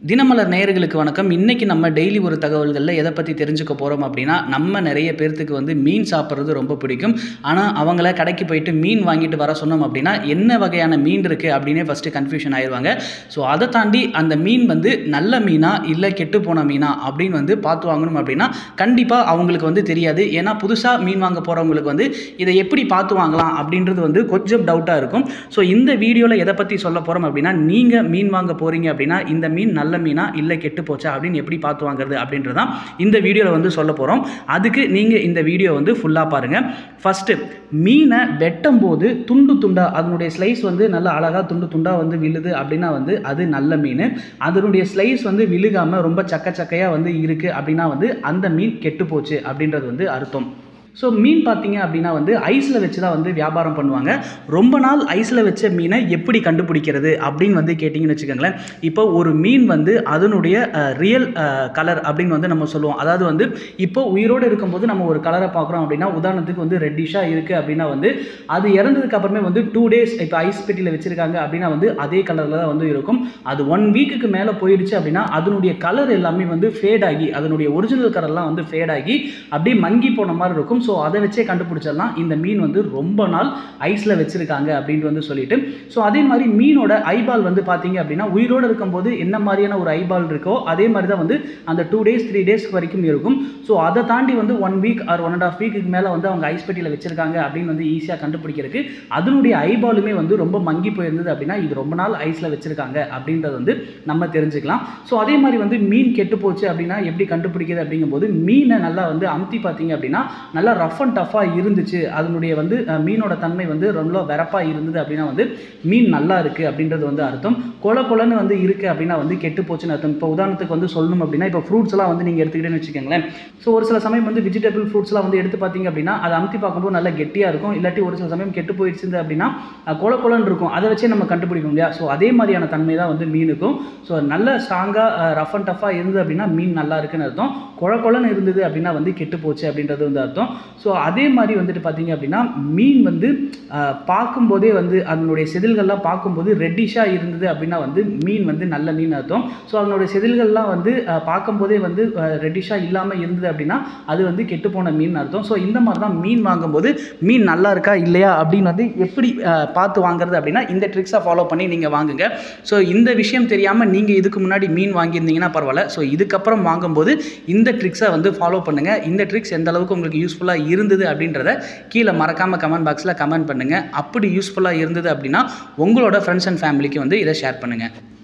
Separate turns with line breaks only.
தினமலர் நேயர்களுக்கு வணக்கம் இன்னைக்கு நம்ம டெய்லி ஒரு தகவல்களில் எதை பற்றி தெரிஞ்சுக்க போகிறோம் அப்படின்னா நம்ம நிறைய பேர்த்துக்கு வந்து மீன் சாப்பிட்றது ரொம்ப பிடிக்கும் ஆனால் அவங்கள கடைக்கு போயிட்டு மீன் வாங்கிட்டு வர சொன்னோம் அப்படின்னா என்ன வகையான மீன் இருக்குது அப்படின்னே ஃபஸ்ட்டு கன்ஃபியூஷன் ஆயிடுவாங்க ஸோ அதை தாண்டி அந்த மீன் வந்து நல்ல மீனா இல்லை கெட்டு போன மீனா அப்படின்னு வந்து பார்த்து வாங்கணும் அப்படின்னா கண்டிப்பாக அவங்களுக்கு வந்து தெரியாது ஏன்னா புதுசாக மீன் வாங்க போகிறவங்களுக்கு வந்து இதை எப்படி பார்த்து வாங்கலாம் அப்படின்றது வந்து கொஞ்சம் டவுட்டாக இருக்கும் ஸோ இந்த வீடியோவில் எதை பற்றி சொல்ல போகிறோம் அப்படின்னா நீங்கள் மீன் வாங்க போகிறீங்க அப்படின்னா இந்த மீன் நல்ல மீனா இல்லை கெட்டு போச்சா அப்படின்னு எப்படி பார்த்து வாங்குறது அப்படின்றதான் இந்த வீடியோவில் வந்து சொல்ல போகிறோம் அதுக்கு நீங்கள் இந்த வீடியோ வந்து ஃபுல்லாக பாருங்கள் ஃபஸ்ட்டு மீனை வெட்டும் போது துண்டு துண்டாக அதனுடைய ஸ்லைஸ் வந்து நல்ல அழகாக துண்டு துண்டாக வந்து விழுது அப்படின்னா வந்து அது நல்ல மீன் அதனுடைய ஸ்லைஸ் வந்து விழுகாமல் ரொம்ப சக்க சக்கையாக வந்து இருக்குது அப்படின்னா வந்து அந்த மீன் கெட்டு போச்சு அப்படின்றது வந்து அர்த்தம் ஸோ மீன் பார்த்தீங்க அப்படின்னா வந்து ஐஸில் வச்சு தான் வந்து வியாபாரம் பண்ணுவாங்க ரொம்ப நாள் ஐஸில் வச்ச மீனை எப்படி கண்டுபிடிக்கிறது அப்படின்னு வந்து கேட்டிங்கன்னு வச்சுக்கோங்களேன் இப்போ ஒரு மீன் வந்து அதனுடைய ரியல் கலர் அப்படின்னு வந்து நம்ம சொல்லுவோம் அதாவது வந்து இப்போ உயிரோடு இருக்கும்போது நம்ம ஒரு கலரை பார்க்குறோம் அப்படின்னா உதாரணத்துக்கு வந்து ரெட்டிஷாக இருக்குது அப்படின்னா வந்து அது இறந்ததுக்கு அப்புறமே வந்து டூ டேஸ் இப்போ ஐஸ் பெட்டியில் வச்சுருக்காங்க அப்படின்னா வந்து அதே கலரில் தான் வந்து இருக்கும் அது ஒன் வீக்குக்கு மேலே போயிடுச்சு அப்படின்னா அதனுடைய கலர் எல்லாமே வந்து ஃபேட் ஆகி அதனுடைய ஒரிஜினல் கலர்லாம் வந்து ஃபேட் ஆகி அப்படியே மங்கி போன மாதிரி இருக்கும் ஸோ அதை வச்சே கண்டுபிடிச்சிடலாம் இந்த மீன் வந்து ரொம்ப நாள் ஐஸில் வச்சுருக்காங்க அப்படின்ட்டு வந்து சொல்லிட்டு ஸோ அதே மாதிரி மீனோட ஐபால் வந்து பார்த்தீங்க அப்படின்னா உயிரோடு இருக்கும்போது என்ன மாதிரியான ஒரு ஐபால் இருக்கோ அதே மாதிரி தான் வந்து அந்த டூ டேஸ் த்ரீ டேஸ் வரைக்கும் இருக்கும் ஸோ அதை தாண்டி வந்து one week or one and half வீக்குக்கு மேலே வந்து அவங்க ஐஸ் பெட்டியில் வச்சுருக்காங்க அப்படின்னு வந்து ஈஸியாக கண்டுபிடிக்கிறதுக்கு அதனுடைய ஐபாலுமே வந்து ரொம்ப மங்கி போயிருந்தது அப்படின்னா இது ரொம்ப நாள் ஐஸில் வச்சுருக்காங்க அப்படின்றது வந்து நம்ம தெரிஞ்சுக்கலாம் ஸோ அதே மாதிரி வந்து மீன் கெட்டு போச்சு அப்படின்னா எப்படி கண்டுபிடிக்கிறது அப்படிங்கும்போது மீனை நல்லா வந்து அமுத்தி பார்த்தீங்க அப்படின்னா நல்லா ரஃப் அண்ட் டஃப்பாக இருந்துச்சு அதனுடைய வந்து அஹ், மீனோட தன்மை வந்து ரொம்ப வெறப்பாக இருந்தது அப்படின்னா வந்து மீன் நல்லா இருக்குது அப்படின்றது வந்து அர்த்தம் கொல கொலன்னு வந்து இருக்குது அப்படின்னா வந்து கெட்டு போச்சுன்னு அர்த்தம் இப்போ உதாரணத்துக்கு வந்து சொல்லணும் அப்படின்னா இப்போ ஃப்ரூட்ஸ் எல்லாம் வந்து நீங்கள் எடுத்துக்கிட்டேன்னு வச்சுக்கோங்களேன் ஸோ ஒரு சில சமயம் வந்து வெஜிடபிள் ஃப்ரூட்ஸ்லாம் வந்து எடுத்து பார்த்தீங்க அப்படின்னா அதை அமுத்தி பார்க்கும்போது நல்லா கெட்டியாக இருக்கும் இல்லாட்டி ஒரு சில சமயம் கெட்டு போயிடுச்சு அப்படின்னா அஹ், கொல கொலன்னு இருக்கும் அதை வச்சே நம்ம கண்டுபிடிக்க முடியாது ஸோ அதே மாதிரியான தன்மை தான் வந்து மீனுக்கும் ஸோ நல்ல ஸ்ட்ராங்காக ரஃப் அண்ட் டஃப்பாக இருந்தது அப்படின்னா மீன் நல்லா இருக்குன்னு அர்த்தம் கொல கொலன்னு இருந்தது அப்படின்னா வந்து கெட்டு போச்சு அப்படின்றது வந்து அர்த்தம் ஸோ அதே மாதிரி வந்துட்டு பார்த்தீங்க அப்படின்னா மீன் வந்து ஆஹ், பார்க்கும்போதே வந்து அதனுடைய செதில்கள்லாம் பார்க்கும்போது ரெட்டிஷாக இருந்தது அப்படின்னா வந்து மீன் வந்து நல்ல மீன் அர்த்தம் ஸோ அதனுடைய செதில்கள்லாம் வந்து ஆஹ், பார்க்கும்போதே வந்து ரெட்டிஷாக இல்லாமல் இருந்தது அப்படின்னா அது வந்து கெட்டு போன மீன் அர்த்தம் ஸோ இந்த மாதிரி தான் மீன் வாங்கும்போது மீன் நல்லா இருக்கா இல்லையா அப்படின்னு வந்து எப்படி ஆஹ், பார்த்து வாங்குறது அப்படின்னா இந்த ட்ரிக்ஸை ஃபாலோ பண்ணி நீங்கள் வாங்குங்க ஸோ இந்த விஷயம் தெரியாமல் நீங்கள் இதுக்கு முன்னாடி மீன் வாங்கியிருந்தீங்கன்னா பரவாயில்ல ஸோ இதுக்கப்புறம் வாங்கும்போது இந்த ட்ரிக்ஸை வந்து ஃபாலோ பண்ணுங்கள் இந்த ட்ரிக்ஸ் எந்த அளவுக்கு உங்களுக்கு யூஸ்ஃபுல்லாக இருந்தது அப்படின்றத கீழே மறக்காமல் கமெண்ட் பாக்ஸில் கமெண்ட் பண்ணுங்கள் அப்படி யூஸ்ஃபுல்லாக இருந்தது அப்படின்னா உங்களோட ஃப்ரெண்ட்ஸ் அண்ட் ஃபேமிலிக்கு வந்து இதை ஷேர் பண்ணுங்கள்